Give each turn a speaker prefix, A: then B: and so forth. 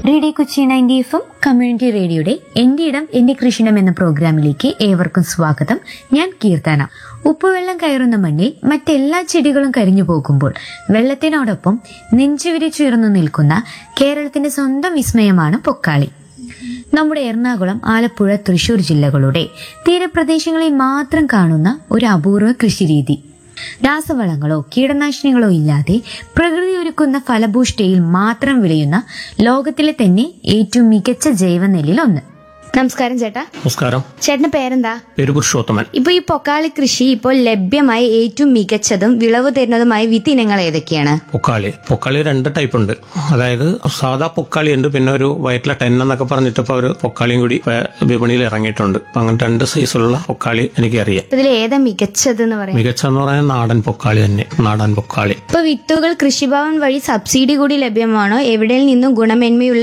A: radio Kochi ninety എഫും community റേഡിയോയുടെ എന്റെ ഇടം എന്റെ കൃഷിയിടം എന്ന പ്രോഗ്രാമിലേക്ക് ഏവർക്കും സ്വാഗതം ഞാൻ കീർത്തന ഉപ്പുവെള്ളം കയറുന്ന മണ്ണിൽ മറ്റെല്ലാ ചെടികളും കരിഞ്ഞു പോകുമ്പോൾ വെള്ളത്തിനോടൊപ്പം നെഞ്ചുവിരിച്ചുയർന്നു നിൽക്കുന്ന കേരളത്തിന്റെ സ്വന്തം വിസ്മയമാണ് പൊക്കാളി നമ്മുടെ എറണാകുളം ആലപ്പുഴ തൃശൂർ ജില്ലകളുടെ തീരപ്രദേശങ്ങളിൽ മാത്രം കാണുന്ന ഒരു അപൂർവ കൃഷിരീതി രാസവളങ്ങളോ കീടനാശിനികളോ ഇല്ലാതെ പ്രകൃതി ഒരുക്കുന്ന ഫലഭൂഷ്ഠയിൽ മാത്രം വിളയുന്ന ലോകത്തിലെ തന്നെ ഏറ്റവും മികച്ച ജൈവ ഒന്ന് നമസ്കാരം ചേട്ടാ
B: നമസ്കാരം
A: ചേട്ടന്റെ പേരെന്താ
B: പേര് പുരുഷോത്തമൻ
A: ഇപ്പൊ ഈ പൊക്കാളി കൃഷി ഇപ്പോൾ ലഭ്യമായ ഏറ്റവും മികച്ചതും വിളവ് തരുന്നതുമായ വിത്ത് ഇനങ്ങൾ ഏതൊക്കെയാണ്
B: പൊക്കാളി പൊക്കാളി രണ്ട് ടൈപ്പ് ഉണ്ട് അതായത് സാധാ പൊക്കാളി ഉണ്ട് പിന്നെ ഒരു വയറ്റിലെ ടെൻ എന്നൊക്കെ പറഞ്ഞിട്ട് ഇപ്പൊ ഒരു പൊക്കാളിയും കൂടി ഇപ്പൊ വിപണിയിൽ ഇറങ്ങിയിട്ടുണ്ട് അപ്പൊ അങ്ങനെ രണ്ട് സൈസുള്ള പൊക്കാളി എനിക്കറിയാം
A: ഇതിൽ ഏതാ മികച്ചത് എന്ന് പറയാം
B: മികച്ചെന്ന് പറയാൻ നാടൻ പൊക്കാളി തന്നെ നാടൻ പൊക്കാളി
A: ഇപ്പൊ വിത്തുകൾ കൃഷിഭവൻ വഴി സബ്സിഡി കൂടി ലഭ്യമാണോ എവിടെ നിന്നും ഗുണമേന്മയുള്ള